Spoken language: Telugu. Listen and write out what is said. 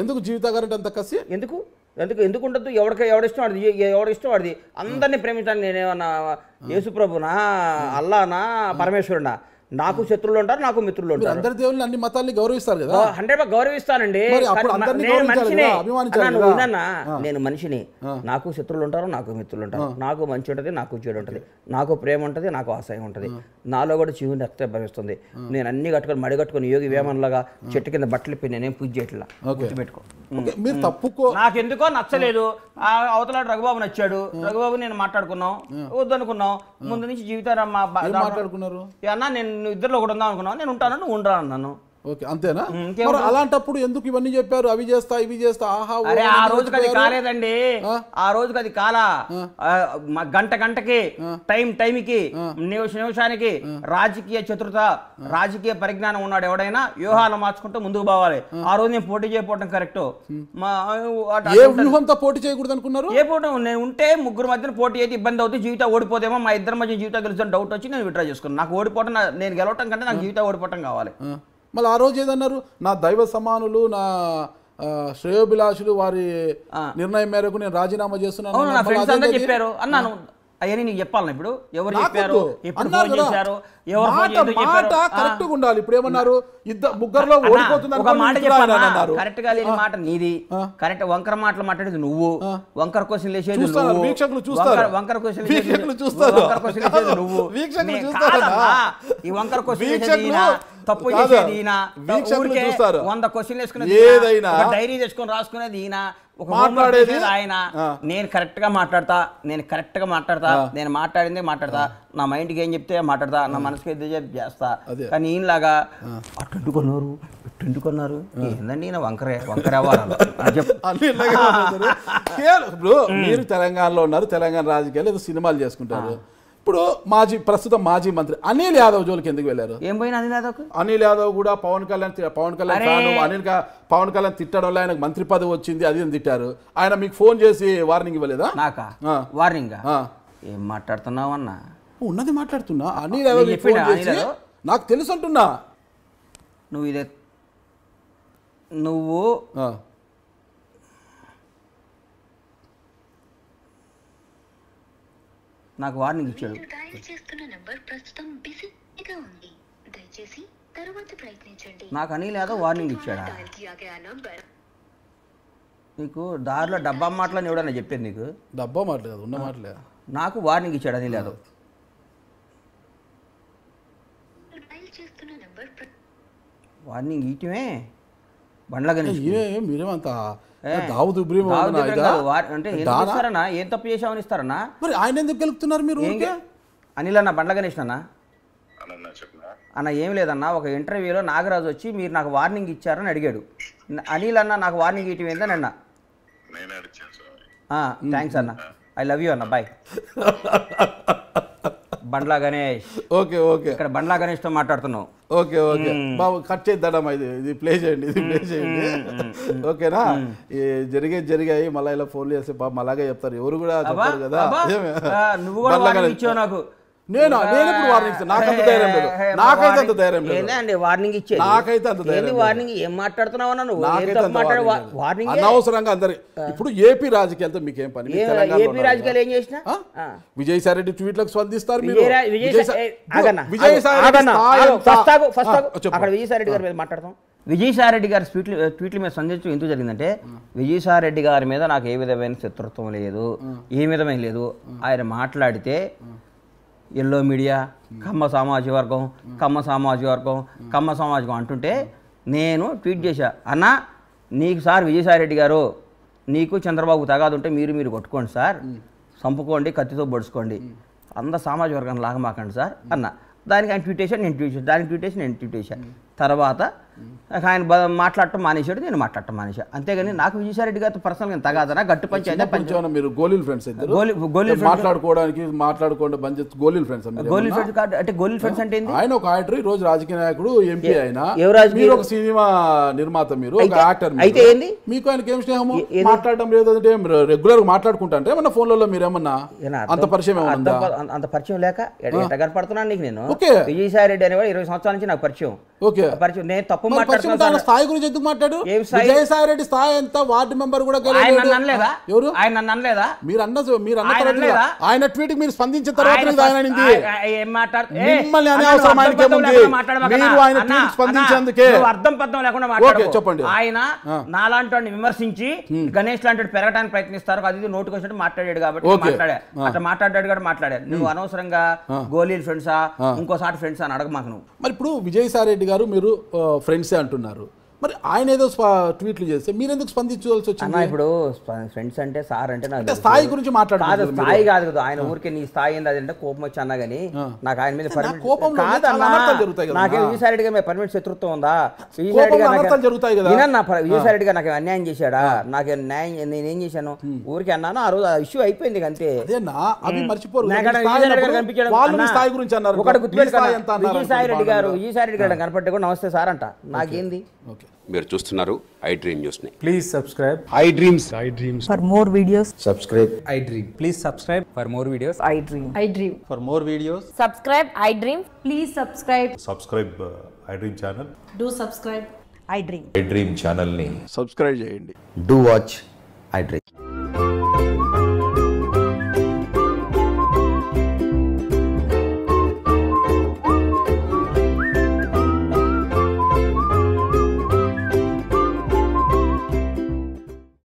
ఎందుకు జీవిత గారంటే అంత కసి ఎందుకు ఎందుకు ఎందుకు ఉండద్దు ఎవడికి ఎవడిష్టం వాడిది ఎ- ఎవడిష్టం వాడిది అందరినీ ప్రేమించాను నేనేమన్నా యేసుప్రభునా అల్లానా పరమేశ్వరునా నాకు శత్రువులు ఉంటారు నాకు మిత్రులు మీరు ఉంటారు అందరి దేవుళ్ళని అన్ని మతాల్ని గౌరవిస్తారు కదా హండ్రెడ్ గౌరవిస్తానండి మరి అప్పుడు కానీ అందరినీ నేను గౌరవించాలి మనిషిని కదా, అభిమానించాలి అన్నా, నువ్వు కదా. వినన్నా? నేను మనిషిని నాకు శత్రువులు ఉంటారు నాకు మిత్రులు ఉంటారు నాకు మంచి ఉంటుంది నాకు చెడు ఉంటుంది నాకు ప్రేమ ఉంటుంది నాకు ఆశయం ఉంటుంది నాలో కూడా జీవుని రక్త భవిస్తుంది నేను అన్ని కట్టుకొని మడి కట్టుకొని యోగి వేమన్లాగా చెట్టు కింద బట్టలు ఇప్పి నేనేం పూజ చేయట్లా గుర్తుపెట్టుకో ఓకే, మీరు తప్పుకో నాకెందుకో నచ్చలేదు ఆ అవతల రఘుబాబు నచ్చాడు రఘుబాబు నేను మాట్లాడుకున్నాం వద్దనుకున్నాం ముందు నుంచి జీవితాన్ని మా బా- ఏం మాట్లాడుకున్నారు అన్నా నేను నువ్వు ఇద్దరిలో ఒకటి ఉందాం అనుకున్నావు నేను ఉంటాను నువ్వు ఉండరా అన్నాను ఓకే అంతేనా ఇంకేం మరి అలాంటప్పుడు ఎందుకు ఇవన్నీ చెప్పారు అవి చేస్తా ఇవి చేస్తా ఆహా ఓ అరే అని ఆ రోజుకి అది చెప్పారు. కాలేదండి ఆ రోజుకి అది కాలా ఆ, మ- గంట గంటకి టైం టైంకి నిమిష నిమిషానికి రాజకీయ చతురత రాజకీయ పరిజ్ఞానం ఉన్నాడు ఎవడైనా వ్యూహాలు మార్చుకుంటూ ముందుకు పోవాలి ఆ రోజు నేను పోటీ చేయకపోవడం కరెక్ట్ మా అటు- ఏ అటు- వ్యూహంతో పోటీ చేయకూడదు అనుకున్నారు ఏ పోటీ నేను ఉంటే ముగ్గురు మధ్యన పోటీ అయితే ఇబ్బంది అవుతుంది జీవితం ఓడిపోతేమో మా ఇద్దరి మధ్య జీవితం గెలుచుని డౌట్ వచ్చి నేను విడ్రా చేసుకున్నాను నాకు ఓడిపోవటం నా- నేను గెలవటం కంటే నాకు జీవితం ఓడిపోవటం కావాలి ఆ, మళ్ళీ ఆ రోజు ఏదన్నారు నా దైవ సమానులు నా ఆ, శ్రేయోభిలాషులు వారి నిర్ణయం మేరకు నేను రాజీనామా చేస్తున్నాను అవును నా మళ్ళీ ఫ్రెండ్స్ అందరూ అదేంటది? చెప్పారు అన్నాను అవన్నీ నీకు చెప్పాలి ఇప్పుడు ఎవరు నాకొద్దు. చెప్పారు ఎప్పుడు అన్నారు ఫోన్ కదా. చేశారు ఎవరు ఫోన్ మాట చేసి చెప్పారు మాట కరెక్ట్ గా ఉండాలి ఇప్పుడు ఏమన్నారు ఇద్దరు ముగ్గురులో అన్నా, ఓడిపోతుంది ఒక అనుకోని మాట మిత్రుడు ఆయన చెప్పాను అన్నారు కరెక్ట్ గా లేని మాట నీది కరెక్ట్ వంకర మాటలు మాట్లాడేది నువ్వు వంకర క్వశ్చన్ లేచేది చూస్తారు, నువ్వు వీక్షకులు చూస్తారు. వంకర- వంకర క్వశ్చన్ వీక్షకులు చూస్తారు. వంకర క్వశ్చన్ లేచేది నువ్వు వీక్షకులు నే- చూస్తారన్నా? కాదమ్మా. ఈ వంకర క్వశ్చన్ లేచేది వీక్షకులు ఈయన తప్పు కాదు. చేసేది ఈయన వీక్షకులు ఊరికే చూస్తారు. వంద క్వశ్చన్లు వేసుకునేది ఏదైనా ఈయన, ఒక డైరీ తెచ్చుకొని రాసుకునేది ఈయన ఒక మాట్లాడేది homework చేసేది ఆయన ఆ. నేను కరెక్ట్ గా మాట్లాడతా నేను కరెక్ట్ గా మాట్లాడతా నేను మాట్లాడిందే మాట్లాడతా నా మైండ్కి ఏం చెప్తే మాట్లాడతా నా మనసుకి ఏది చెప్తే చేస్తా అదే. కానీ ఈయనలాగా అట్టెంటుకున్నారు ఇట్టెంటుకున్నారు ఏందండి ఈయన వంకరే వంకర అవ్వాలి చెప్పు అన్ని ఇలాగే మాట్లాడతారు. కేవలం ఇప్పుడు మీరు తెలంగాణలో ఉన్నారు తెలంగాణ రాజకీయాలు ఏదో సినిమాలు చేసుకుంటారు ఇప్పుడు మాజీ ప్రస్తుతం మాజీ మంత్రి అనిల్ యాదవ్ జోలికి ఎందుకు వెళ్ళారు ఏం పోయినా అది నాదొక అనిల్ యాదవ్ కూడా పవన్ కళ్యాణ్ తి- పవన్ కళ్యాణ్ అరే! ఫ్యాను అనిల్ కా- పవన్ కళ్యాణ్ తిట్టడంలో ఆయనకు మంత్రి పదవి వచ్చింది అది అని తిట్టారు ఆయన మీకు ఫోన్ చేసి వార్నింగ్ ఇవ్వలేదా నాకా ఆ. వార్నింగ్ ఆ. ఏం మాట్లాడుతున్నావు అన్న ఉన్నది మాట్లాడుతున్నా అనిల్ యాదవ్ నీకు మీకు ఫోన్ చెప్పిండా అనిల్ చేసి యాదవ్? నాకు తెలుసు అంటున్నా నువ్వు ఇదే నువ్వు ఆ. నాకు వార్నింగ్ ఇచ్చాడు మీరు డయల్ చేస్తున్న నంబర్ ప్రస్తుతం బిజీగా ఉంది దయచేసి తరువాత ప్రయత్నించండి నాకు అనిల్ యాదవ్ వార్నింగ్ ఇచ్చాడా డయల్ किया गया नंबर నీకు దారిలో డబ్బా మాటలని ఎవడన్నా చెప్పేది నీకు డబ్బా మాటలేదు ఉన్న మాటలే నాకు వార్నింగ్ ఇచ్చాడు అనిల్ యాదవ్ డయల్ చేస్తున్న నంబర్ ప్ర- వార్నింగ్ ఇయటమే బండ్ల గణేష్ ఏ మీరేమంతా ఏ, దావుద్ ఇబ్రహీం దావుద్ అవునా ఇబ్రహీం ఇదా? కాదు, వార్- అంటే ఎందుకు దానా? ఇస్తారన్నా ఏం తప్పు చేసామని ఇస్తారన్నా మరి ఆయన ఎందుకు గెలుపుతున్నారు మీరు ఏం ఊరికే? గె- అనిల్ అన్న బండ్ల గణేష్ అన్న అన్న చెప్పిన అన్న ఏం లేదన్న ఒక ఇంటర్వ్యూలో నాగరాజు వచ్చి మీరు నాకు వార్నింగ్ ఇచ్చారని అడిగాడు న- అనిల్ అన్న నాకు వార్నింగ్ ఇవ్వటం ఏందని అన్న నేనే అడిచాను స్వామి థ్యాంక్స్ అన్న ఐ లవ్ యూ అన్న bye Bandla Ganesh okay okay ఇక్కడ బండ్లా గణేష్తో మాట్లాడుతున్నావు ఓకే ఓకే బాబు కట్ చేద్దాడమ్మా ఇది ఇది ప్లే చేయండి ఇది ప్లే చేయండి ఓకేనా ఈ జరిగేది జరిగాయి మళ్ళీ ఇలా ఫోన్ చేస్తే బాబు అలాగే చెప్తారు ఎవరు కూడా అబ్బా, చెప్పారు కదా అబ్బా, ఏమి? ఆ, నువ్వు కూడా బండ్ల వార్నింగ్ గణేష్. ఇచ్చావు నాకు నేను నేను ఎప్పుడు వార్నింగ్ ఇస్తాను నాకంత ధైర్యం లేదు నాకైతే అంత ధైర్యం లేదు ఏందే అండి వార్నింగ్ ఇచ్చేది నాకైతే అంత ధైర్యం ఏంది లేదు. వార్నింగ్ ఏం మాట్లాడుతున్నావు అన్న నువ్వు ఏం నాకైతే తప్పు అంత మాట్లాడు వార్నింగ్ లేదు. వార్నింగ్ అనవసరంగా అందరి ఇప్పుడు ఏపీ రాజకీయాలతో మీకు ఏం పని మీరు తెలంగాణలో ఏపీ ఉన్నారు రాజకీయాలు కదా. ఏం చేసినా ఆ? ఆ. విజయసాయి రెడ్డి ట్వీట్లకు స్పందిస్తారు మీరు విజయరా- విజయసా- విజయసా- ఏ, ఆగన్నా, విజయసాయి ఆగు, రెడ్డి ఆగన్నా, స్థాయి ఆగు, ఎంత? ఫస్ట్ ఆగు, ఫస్ట్ ఆగు. ఆ, చెప్పు. అక్కడ విజయసాయి రెడ్డి గారి మీద మాట్లాడతాం విజయసాయి రెడ్డి గారి ట్వీట్లు ట్వీట్ల మీద సందేశం ఎందుకు జరిగిందంటే విజయసాయి రెడ్డి గారి మీద నాకు ఏ విధమైన శత్రుత్వం లేదు ఏ విధమైన లేదు ఆయన మాట్లాడితే ఎల్లో మీడియా కమ్మ సామాజిక వర్గం కమ్మ సామాజిక వర్గం కమ్మ సామాజికం అంటుంటే నేను ట్వీట్ చేశా అన్న నీకు సార్ విజయసాయి రెడ్డి గారు నీకు చంద్రబాబు తగాదు ఉంటే మీరు మీరు కొట్టుకోండి సార్ చంపుకోండి కత్తితో పొడుచుకోండి అంత సామాజిక వర్గాన్ని లాగమాకండి సార్ అన్న దానికి ఆయన ట్వీట్ చేశాను నేను ట్వీట్ చేశాను దానికి ట్వీట్ చేసి నేను ట్వీట్ చేశాను తర్వాత ఆయన బ- మాట్లాడటం మానేశాడు నేను మాట్లాడటం మానేశా అంతేగాని నాకు విజయసాయి రెడ్డి గారితో పర్సనల్గా తగాదనా గట్టి పంచాయతీ చిన్నప్పటి నుంచి ఏమన్నా మీరు గోళీలు ఫ్రెండ్స్ ఇద్దరు గోలీ- గోలీ friends- మాట్లాడుకోవడానికి మాట్లాడుకోండి బంద్ చేసి గోళీలు ఫ్రెండ్స్ గోలీ ఫ్రెండ్స్ కార్డు అంటే గోలీ ఫ్రెండ్స్ అంటే ఏంది ఆయన ఒక యాక్టర్ ఈ రోజు రాజకీయ నాయకుడు ఎంపీ ఆయన ఏ రాజకీయ- మీరు ఒక సినిమా నిర్మాత మీరు ఒక అయితే- యాక్టర్ మీరు. అయితే ఏంది? మీకు ఆయనకి ఏం స్నేహము ఏ- ఏది? మాట్లాడడం లేదు అంటే రెగ్యులర్ గా మాట్లాడుకుంటా అంటే ఏమన్నా ఫోన్లలో మీరు ఏమన్నా ఏనా అంత అర్థం- పరిచయం ఏమన్నా అర్థం ఉందా ప- అంత- అంత పరిచయం లేక ఎట ఎట కనపడుతున్నాను నీకు నేను ఓకే. విజయసాయి రెడ్డి అనేవాడు ఇరవై సంవత్సరాల నుంచి నాకు పరిచయం ఓకే పరిచయం నేను తప్పు మరి పశ్చిమ మాట్లాడుతున్నాను తాను సార్. స్థాయి గురించి ఎందుకు మాట్లాడు ఏం స్థాయి? విజయసాయి రెడ్డి స్థాయి ఎంత వార్డు మెంబర్ కూడా ఆయన గెలవలేడు. నన్ను అనలేదా ఎవరు ఆయన నన్ను అనలేదా మీరు అన్న మీరు అన్న ఆయన తర్వాత అనలేదా? ఆయన ట్వీట్ మీరు స్పందించిన తర్వాత ఆయన ఆయన అనింది ఆయన- ఆయన ఏం మాట్లాడు- ఏ, మిమ్మల్ని అనే అన్న, అవసరం నువ్వు ఆయనకి అర్థం పర్థం ఏముంది? లేకుండా మాట్లాడమాకన్నా. మీరు ఆయన అన్న, tweet స్పందించేందుకే. అన్న, నువ్వు అర్థం పద్ధం లేకుండా మాట్లాడు ఓకే, చెప్పండి. ఆయన ఆ. నాలాంటి వాడిని విమర్శించి గణేష్ లాంటి వాడు పెరగడానికి ప్రయత్నిస్తారు అది ఇది నోటుకు వచ్చినట్టు మాట్లాడాడు కాబట్టి ఓకే. మాట్లాడా ఆ. అట్లా మాట్లాడాడు కూడా మాట్లాడాడు నువ్వు అనవసరంగా గోళీలు ఫ్రెండ్సా ఇంకోసారి ఫ్రెండ్స్ అని అడగ మాకు నువ్వు మరి ఇప్పుడు విజయసాయి రెడ్డి గారు మీరు ఫ్రెండ్సే అంటున్నారు మరి ఆయన ఏదో స్ప- ట్వీట్లు చేస్తే మీరు ఎందుకు స్పందించవలసి అన్న వచ్చింది ఇప్పుడు ఫ్రెండ్స్ అంటే సార్ అంటే నాకు అంటే తెలుసు. స్థాయి గురించి కాదు మాట్లాడుతున్నారు మీరు. స్థాయి కాదు కదా ఆయన ఊరికే నీ స్థాయి ఏంది అదంటే కోపం వచ్చి అన్నా కానీ నాకు ఆయన మీద నా permanent- కోపంలో కాదన్నా, చాలా అనర్థాలు జరుగుతాయి కదా. నాకేం విజయసాయి రెడ్డి గారి మీద పర్మనెంట్ శత్రుత్వం ఉందా విజయసాయి కోపంలో రెడ్డి గారు నాకు- అనర్థాలు జరుగుతాయి కదా. వినన్నా, ప- విజయసాయి రెడ్డి గారు నాకు అన్యాయం చేశాడా నాకు న్యాయం నేనేం చేశాను ఊరికి అన్నాను ఆ రోజు ఆ ఇష్యూ అయిపోయింది ఇక అంతే అదేనా అవి మర్చిపోరు నాకు మీ అక్కడ స్థాయి విజయసాయి రెడ్డి గారు అన్నప్పుడు కనిపించాడు. వాళ్ళు మీ అన్నా, స్థాయి గురించి అన్నారు ఒకటి మీ గుర్తుపెట్టుకో స్థాయి ఎంత అన్నారు విజయసాయి రెడ్డి గారు అనుకోండి. విజయసాయి రెడ్డి గారు కనపడితే కూడా నమస్తే సార్ అంట నాకేంది ఓకే మీరు చూస్తున్నారు ఐ డ్రీమ్ న్యూస్ని Please subscribe. I dreams For more videos, I dream. Please subscribe for more videos. I dream. I dream. For more videos. Subscribe, I dream. Please subscribe. Subscribe I dream channel Do subscribe. I dream. I dream ఛానల్ని డూ వాచ్ ఐ డ్రీమ్